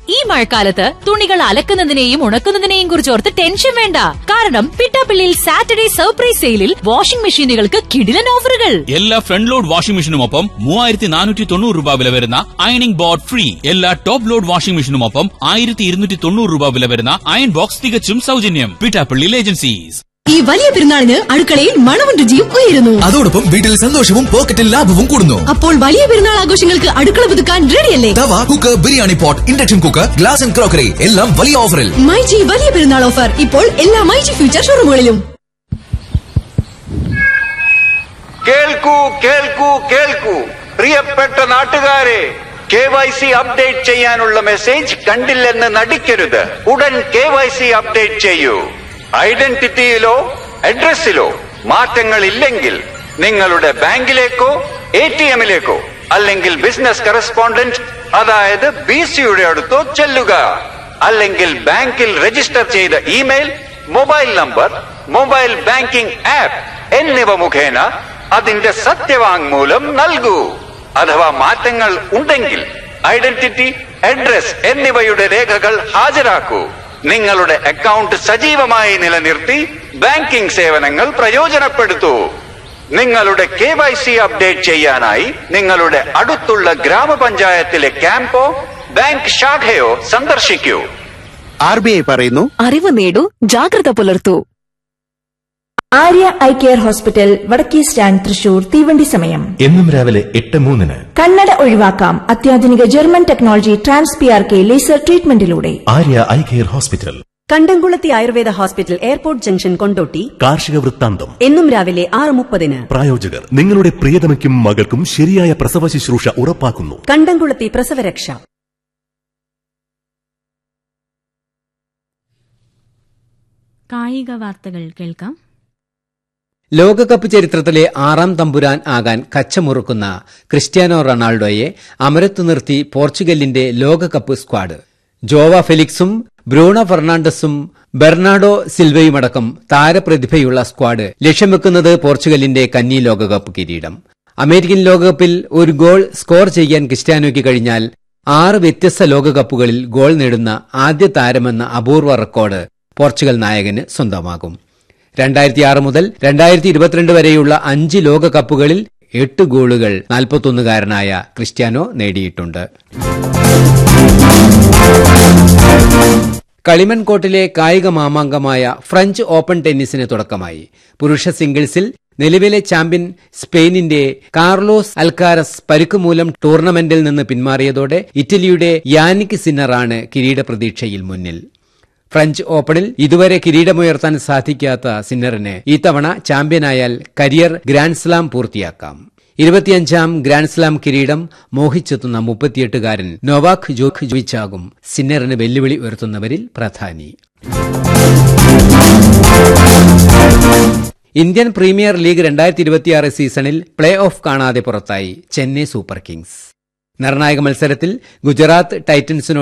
ഈ മഴക്കാലത്ത് തുണികൾ അലക്കുന്നതിനെയും ഉണക്കുന്നതിനെയും കുറിച്ച് ഓർത്ത് ടെൻഷൻ വേണ്ട കാരണം പിട്ടാപ്പിള്ളിയിൽ സാറ്റർഡേ സർപ്രൈസ് സെയിലിൽ വാഷിംഗ് മെഷീനുകൾക്ക് കിടിലൻ ഓഫറുകൾ എല്ലാ ഫ്രണ്ട് ലോഡ് വാഷിംഗ് മെഷീനുമൊപ്പം മൂവായിരത്തി നാനൂറ്റി തൊണ്ണൂറ് രൂപ വില വരുന്ന അയണിംഗ് ബോർഡ് ഫ്രീ എല്ലാ ടോപ്പ് ലോഡ് വാഷിംഗ് മെഷീനുമൊപ്പം ആയിരത്തി ഇരുന്നൂറ്റി തൊണ്ണൂറ് രൂപ വില വരുന്ന അയൺ ബോക്സ് തികച്ചും സൗജന്യം പിട്ടാപ്പള്ളി ഏജൻസീസ് ഈ വലിയ പെരുന്നാളിന് അടുക്കളയിൽ മണവും രുചിയും ഉയരുന്നു അതോടൊപ്പം വീട്ടിൽ സന്തോഷവും പോക്കറ്റിൽ ലാഭവും കൂടുന്നു അപ്പോൾ വലിയ പെരുന്നാൾ ആഘോഷങ്ങൾക്ക് അടുക്കള പുതുക്കാൻ റെഡിയല്ലേ തവ cooker biryani pot induction cooker glass and crockery എല്ലാം വലിയ ഓഫറിൽ മൈജി വലിയ പെരുന്നാൾ ഓഫർ ഇപ്പോൾ എല്ലാ മൈജി ഫ്യൂച്ചർ ഷോറൂമുകളിലും കേൾക്കൂ കേൾക്കൂ കേൾക്കൂ പ്രിയപ്പെട്ട നാട്ടുകാരെ കെ വൈ സി അപ്ഡേറ്റ് ചെയ്യാനുള്ള മെസ്സേജ് കണ്ടില്ലെന്ന് നടിക്കരുത് ഉടൻ കെ വൈ സി അപ്ഡേറ്റ് ചെയ്യൂ ഐഡന്റിറ്റിയിലോ അഡ്രസ്സിലോ മാറ്റങ്ങൾ ഇല്ലെങ്കിൽ നിങ്ങളുടെ ബാങ്കിലേക്കോ എ ടി എമ്മിലേക്കോ അല്ലെങ്കിൽ ബിസിനസ് കറസ്പോണ്ടന്റ് അതായത് ബി സിയുടെ അടുത്തോ ചെല്ലുക അല്ലെങ്കിൽ ബാങ്കിൽ രജിസ്റ്റർ ചെയ്ത email mobile number mobile banking app എന്നിവ മുഖേന അതിന്റെ സത്യവാങ്മൂലം നൽകൂ അഥവാ മാറ്റങ്ങൾ ഉണ്ടെങ്കിൽ ഐഡന്റിറ്റി അഡ്രസ് എന്നിവയുടെ രേഖകൾ ഹാജരാക്കൂ നിങ്ങളുടെ അക്കൗണ്ട് സജീവമായി നിലനിർത്തി ബാങ്കിംഗ് സേവനങ്ങൾ പ്രയോജനപ്പെടുത്തൂ നിങ്ങളുടെ കെ വൈ സി അപ്ഡേറ്റ് ചെയ്യാനായി നിങ്ങളുടെ അടുത്തുള്ള ഗ്രാമപഞ്ചായത്തിലെ ക്യാമ്പോ ബാങ്ക് ശാഖയോ സന്ദർശിക്കൂ ആർ ബി ഐ പറയുന്നു അറിവ് നേടൂ ജാഗ്രത പുലർത്തൂ ആര്യ ഐ കെയർ ഹോസ്പിറ്റൽ വടക്കേ സ്റ്റാൻഡ് തൃശൂർ തീവണ്ടി സമയം എന്നും രാവിലെ എട്ട് മൂന്നിന് കണ്ണട ഒഴിവാക്കാം അത്യാധുനിക German technology trans P R K laser ട്രീറ്റ്മെന്റിലൂടെ Arya eye care hospital Kandamkulathy Ayurveda hospital airport junction Kondotty കാർഷിക വൃത്താന്തം എന്നും രാവിലെ ആറ് മുപ്പതിന് പ്രായോജകർ നിങ്ങളുടെ പ്രിയതമയ്ക്കും മകൾക്കും ശരിയായ പ്രസവ ശുശ്രൂഷ ഉറപ്പാക്കുന്നു കണ്ടംകുളത്തി പ്രസവരക്ഷ കായിക വാർത്തകൾ കേൾക്കാം ലോകകപ്പ് ചരിത്രത്തിലെ ആറാം തമ്പുരാൻ ആകാൻ കച്ചമുറുക്കുന്ന ക്രിസ്ത്യാനോ റൊണാൾഡോയെ അമരത്തു നിർത്തി പോർച്ചുഗലിന്റെ ലോകകപ്പ് സ്ക്വാഡ് ജോവ ഫെലിക്സും ബ്രൂണോ ഫെർണാണ്ടസും ബെർണാഡോ സിൽവയുമടക്കം താരപ്രതിഭയുള്ള സ്ക്വാഡ് ലക്ഷ്യം വെക്കുന്നത് പോർച്ചുഗലിന്റെ കന്നി ലോകകപ്പ് കിരീടം അമേരിക്കൻ ലോകകപ്പിൽ ഒരു ഗോൾ സ്കോർ ചെയ്യാൻ ക്രിസ്ത്യാനോയ്ക്ക് കഴിഞ്ഞാൽ ആറ് വ്യത്യസ്ത ലോകകപ്പുകളിൽ ഗോൾ നേടുന്ന ആദ്യ താരമെന്ന അപൂർവ റെക്കോർഡ് പോർച്ചുഗൽ നായകന് സ്വന്തമാകും രണ്ടായിരത്തി ആറ് മുതൽ രണ്ടായിരത്തി ഇരുപത്തിരണ്ട് വരെയുള്ള അഞ്ച് ലോകകപ്പുകളിൽ എട്ട് ഗോളുകൾ നാൽപ്പത്തൊന്നുകാരനായ ക്രിസ്ത്യാനോ നേടിയിട്ടുണ്ട് കളിമൺ കോർട്ടിലെ കായിക മാമാങ്കമായ ഫ്രഞ്ച് ഓപ്പൺ ടെന്നീസിന് തുടക്കമായി പുരുഷ സിംഗിൾസിൽ നിലവിലെ ചാമ്പ്യൻ സ്പെയിനിന്റെ കാർലോസ് അൽക്കാരസ് പരുക്ക് മൂലം ടൂർണമെന്റിൽ നിന്ന് പിന്മാറിയതോടെ ഇറ്റലിയുടെ യാനിക് സിന്നറാണ് കിരീട പ്രതീക്ഷയിൽ മുന്നിൽ ഫ്രഞ്ച് ഓപ്പണിൽ ഇതുവരെ കിരീടമുയർത്താൻ സാധിക്കാത്ത സിന്നറിന് ഇത്തവണ ചാമ്പ്യനായാൽ കരിയർ ഗ്രാൻഡ്സ്ലാം പൂർത്തിയാക്കാം ഇരുപത്തിയഞ്ചാം ഗ്രാൻഡ്സ്ലാം കിരീടം മോഹിച്ചെത്തുന്ന മുപ്പത്തിയെട്ടുകാരൻ നൊവാക് ജോഖ്ജോവിച്ചാകും സിന്നറിന് വെല്ലുവിളി ഉയർത്തുന്നവരിൽ പ്രധാനി ഇന്ത്യൻ പ്രീമിയർ ലീഗ് രണ്ടായിരത്തി ഇരുപത്തിയാറ് സീസണിൽ പ്ലേ ഓഫ് കാണാതെ പുറത്തായി ചെന്നൈ സൂപ്പർ കിങ്സ് നിർണായക മത്സരത്തിൽ ഗുജറാത്ത് ടൈറ്റൻസിനോട്